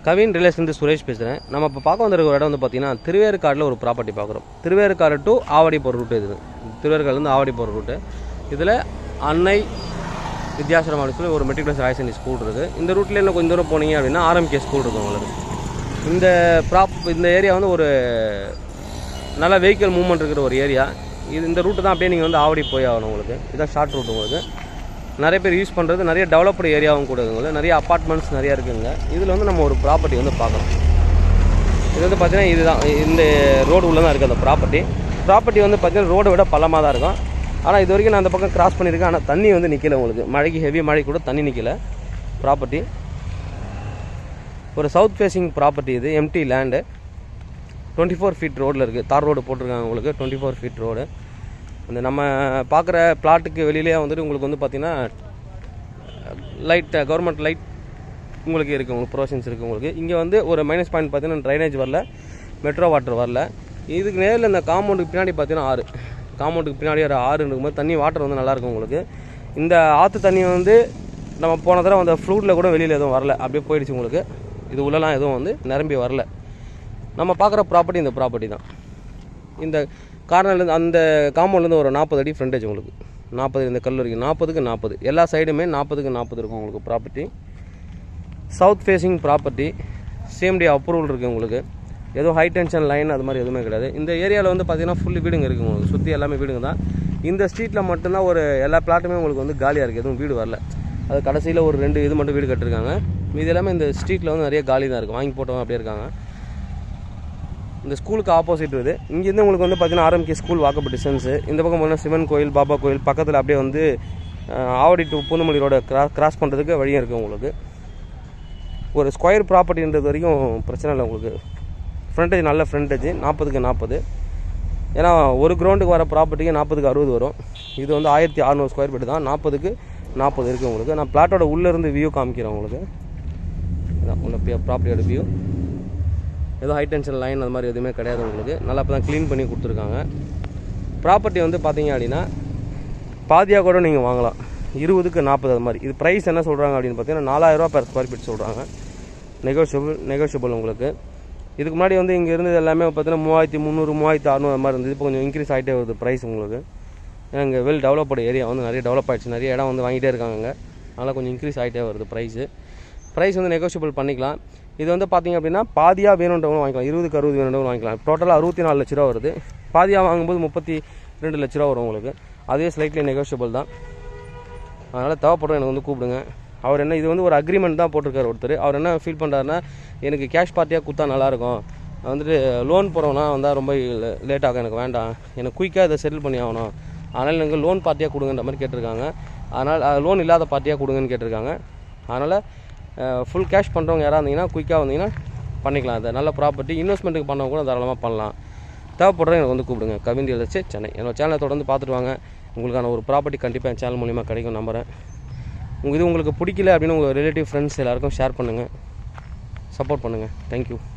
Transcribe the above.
Kavin relation Suresh பேசுகிறேன் நம்ம இப்போ பார்க்க வந்திருக்க ஒரு இடம் வந்து பார்த்தீங்கன்னா திருவேற்காடில் ஒரு ப்ராப்பர்ட்டி பார்க்குறோம் திருவேற்காடு டு ஆவடி போகிற ரூட் இது திருவேற்காடுலேருந்து ஆவடி போகிற ரூட்டு இதில் அன்னை வித்யாசிரமம் அப்படின்னு சொல்லி ஒரு மெட்ரிகுலர் ஹையர் செகண்டரி ஸ்கூல் இருக்குது இந்த ரூட்டில் இன்னும் கொஞ்சம் தூரம் போனீங்க அப்படின்னா ஆர்எம்கே ஸ்கூல் இருக்கும் உங்களுக்கு இந்த ப்ராப் இந்த ஏரியா வந்து ஒரு நல்ல வெஹிக்கிள் மூவ்மெண்ட் இருக்கிற ஒரு ஏரியா இது இந்த ரூட்டு தான் அப்படியே நீங்கள் வந்து ஆவடி போய் ஆகணும் உங்களுக்கு இதுதான் ஷார்ட் ரூட் உங்களுக்கு நிறைய பேர் யூஸ் பண்ணுறது நிறைய டெவலப்டு ஏரியாவும் கூட இருக்குங்க நிறைய அப்பார்ட்மெண்ட்ஸ் நிறையா இருக்குங்க இதில் வந்து நம்ம ஒரு ப்ராப்பர்ட்டி வந்து பார்க்குறோம் இது வந்து பார்த்தீங்கன்னா இதுதான் இந்த ரோடு உள்ள தான் இருக்குது அந்த ப்ராப்பர்ட்டி ப்ராப்பர்ட்டி வந்து பார்த்தீங்கன்னா ரோடை விட பள்ளமாக தான் இருக்கும் ஆனால் இது வரைக்கும் நான் அந்த பக்கம் கிராஸ் பண்ணியிருக்கேன் ஆனால் தண்ணி வந்து நிற்கல உங்களுக்கு மழைக்கு ஹெவி மழை கூட தண்ணி நிற்கல ப்ராப்பர்ட்டி ஒரு சவுத் ஃபேசிங் ப்ராப்பர்ட்டி இது empty land twenty four feet ரோடில் இருக்குது தார் ரோடு போட்டிருக்காங்க உங்களுக்கு டுவெண்ட்டி ஃபோர் ஃபீட் ரோடு அந்த நம்ம பார்க்குற பிளாட்டுக்கு வெளியிலே வந்துட்டு உங்களுக்கு வந்து பார்த்தீங்கன்னா லைட் கவர்மெண்ட் லைட் உங்களுக்கு இருக்குது உங்களுக்கு ப்ரொவிஷன்ஸ் இருக்குது உங்களுக்கு இங்கே வந்து ஒரு மைனஸ் பாயிண்ட் பார்த்தீங்கன்னா ட்ரைனேஜ் வரல மெட்ரோ வாட்டர் வரல இதுக்கு நேரில் இந்த காம்பவுண்டுக்கு பின்னாடி பார்த்தீங்கன்னா ஆறு காம்பவுண்டுக்கு பின்னாடி ஒரு ஆறு இருக்கும்போது தண்ணி வாட்டர் வந்து நல்லாயிருக்கும் உங்களுக்கு இந்த ஆற்று தண்ணி வந்து நம்ம போன தடவை அந்த ஃப்ளூட்டில் கூட வெளியில் எதுவும் வரல அப்படியே போயிடுச்சு உங்களுக்கு இது உள்ளலாம் எதுவும் வந்து நிரம்பி வரல நம்ம பார்க்குற ப்ராப்பர்ட்டி இந்த ப்ராப்பர்ட்டி தான் இந்த கார்னர்லேருந்து அந்த காம்பவுண்ட்லேருந்து ஒரு நாற்பது அடி ஃப்ரண்டேஜ் உங்களுக்கு நாற்பது இந்த கல் வரைக்கும் நாற்பதுக்கு நாற்பது எல்லா சைடுமே நாற்பதுக்கு நாற்பது இருக்கும் உங்களுக்கு property south facing property CMDA approval இருக்குது உங்களுக்கு எதுவும் ஹை டென்ஷன் லைன் அது மாதிரி எதுவுமே கிடையாது இந்த ஏரியாவில் வந்து பார்த்தீங்கன்னா ஃபுல்லு வீடுங்க இருக்குது உங்களுக்கு சுற்றி எல்லாமே வீடுங்க தான் இந்த ஸ்ட்ரீட்டில் மட்டும்தான் ஒரு எல்லா பிளாட்டுமே உங்களுக்கு வந்து காலியாக இருக்குது எதுவும் வீடு வரல அது கடைசியில் ஒரு ரெண்டு இது மட்டும் வீடு கட்டிருக்காங்க மீதி எல்லாமே இந்த ஸ்ட்ரீட்டில் வந்து நிறைய காலி தான் இருக்குது வாங்கி போட்டவங்க அப்படியே இருக்காங்க இந்த ஸ்கூலுக்கு ஆப்போசிட் இது இங்கேருந்து உங்களுக்கு வந்து பார்த்தீங்கன்னா ஆர்எம்கே ஸ்கூல் வாக்கப் டிஸ்டன்ஸு இந்த பக்கம் போனால் சிவன் கோயில் பாபா கோயில் பக்கத்தில் அப்படியே வந்து அஹ், ஆவடி டு பூந்தமல்லி ரோட கிராஸ் கிராஸ் பண்ணுறதுக்கு வழியும் இருக்குது உங்களுக்கு ஒரு ஸ்கொயர் ப்ராப்பர்ட்டின்றது வரைக்கும் பிரச்சனை இல்லை உங்களுக்கு ஃப்ரண்டேஜ் நல்ல ஃப்ரண்டேஜ் நாற்பதுக்கு நாற்பது ஏன்னா ஒரு கிரவுண்டுக்கு வர ப்ராப்பர்ட்டிக்கு நாற்பதுக்கு அறுபது வரும் இது வந்து ஆயிரத்தி அறநூறு ஸ்கொயர் ஃபீட் தான் நாற்பதுக்கு நாற்பது இருக்குது உங்களுக்கு நான் பிளாட்டோட உள்ளேருந்து வியூ காமிக்கிறேன் உங்களுக்கு இதான் உள்ள ப்ராப்பர்ட்டியோட வியூ ஏதோ ஹை டென்ஷன் லைன் அது மாதிரி எதுவுமே கிடையாது உங்களுக்கு நல்லா இப்போ தான் க்ளீன் பண்ணி கொடுத்துருக்காங்க ப்ராப்பர்ட்டி வந்து பார்த்தீங்க அப்படின்னா பாதியாக கூட நீங்கள் வாங்கலாம் இருபதுக்கு நாற்பது அது மாதிரி இது ப்ரைஸ் என்ன சொல்கிறாங்க அப்படின்னு பார்த்தீங்கன்னா நாலாயிரரூவா per ஸ்கொயர் ஃபீட் சொல்கிறாங்க நெகோஷியபிள் நெகோஷியபிள் உங்களுக்கு இதுக்கு முன்னாடி வந்து இங்கே இருந்தது எல்லாமே பார்த்தீங்கன்னா மூவாயிரத்தி முந்நூறு மூவாயிரத்தி அறநூறு அது மாதிரி இருந்தது இப்போ கொஞ்சம் இன்க்ரீஸ் ஆகிட்டே வருது ப்ரைஸ் உங்களுக்கு ஏன்னா இங்கே வெல் டெவலப்டு ஏரியா வந்து நிறைய டெவலப் ஆயிடுச்சு நிறைய இடம் வந்து வாங்கிட்டே இருக்காங்க அங்க. அதனால் கொஞ்சம் இன்க்ரீஸ் ஆகிட்டே வருது ப்ரைஸு ப்ரைஸ் வந்து நெகோஷியபிள் பண்ணிக்கலாம் இது வந்து பார்த்தீங்க அப்படின்னா பாதியாக வேணுன்றவங்க வாங்கிக்கலாம் இருபதுக்கு அறுபது வேணுன்றவங்க வாங்கிக்கலாம் டோட்டலாக அறுபத்தி நாலு லட்ச ரூபா வருது பாதியாக வாங்கும்போது முப்பத்தி ரெண்டு லட்ச ரூபா வரும் உங்களுக்கு அதுவே ஸ்லைட்லி நெகோஷியபிள் தான் அதனால் தேவைப்படும் எனக்கு வந்து கூப்பிடுங்க அவர் என்ன இது வந்து ஒரு அக்ரிமெண்ட் தான் போட்டிருக்காரு ஒருத்தர் அவர் என்ன ஃபீல் பண்ணுறாருன்னா எனக்கு கேஷ் பார்ட்டியாக கொடுத்தா நல்லாயிருக்கும் வந்துட்டு லோன் போகிறவனா வந்தால் ரொம்ப லேட் ஆகும் எனக்கு வேண்டாம் எனக்கு குயிக்காக இதை செட்டில் பண்ணி ஆகணும் அதனால் எனக்கு லோன் பார்ட்டியாக கொடுங்கன்ற மாதிரி கேட்டிருக்காங்க அதனால் லோன் இல்லாத பார்ட்டியாக கொடுங்கன்னு கேட்டிருக்காங்க அதனால் ஃபுல் கேஷ் பண்ணுறவங்க யாராக இருந்தீங்கன்னா குயிக்காக வந்தீங்கன்னா பண்ணிக்கலாம் அதை நல்ல ப்ராப்பர்ட்டி இன்வெஸ்ட்மெண்ட்டுக்கு பண்ணவங்க கூட தாராளமாக பண்ணலாம் தேவைப்படுறவங்க எனக்கு வந்து கூப்பிடுங்க கவின் ரியல் சென்னை என்னோட சேனலை தொடர்ந்து பார்த்துட்டு வாங்க உங்களுக்கான ஒரு ப்ராப்பர்ட்டி கண்டிப்பாக என் சேனல் மூலிமா கிடைக்கும் நம்புறேன் உங்க இது உங்களுக்கு பிடிக்கல அப்படின்னு உங்கள் ரிலேட்டிவ் ஃப்ரெண்ட்ஸ் எல்லாருக்கும் ஷேர் பண்ணுங்கள் சப்போர்ட் பண்ணுங்கள் தேங்க்யூ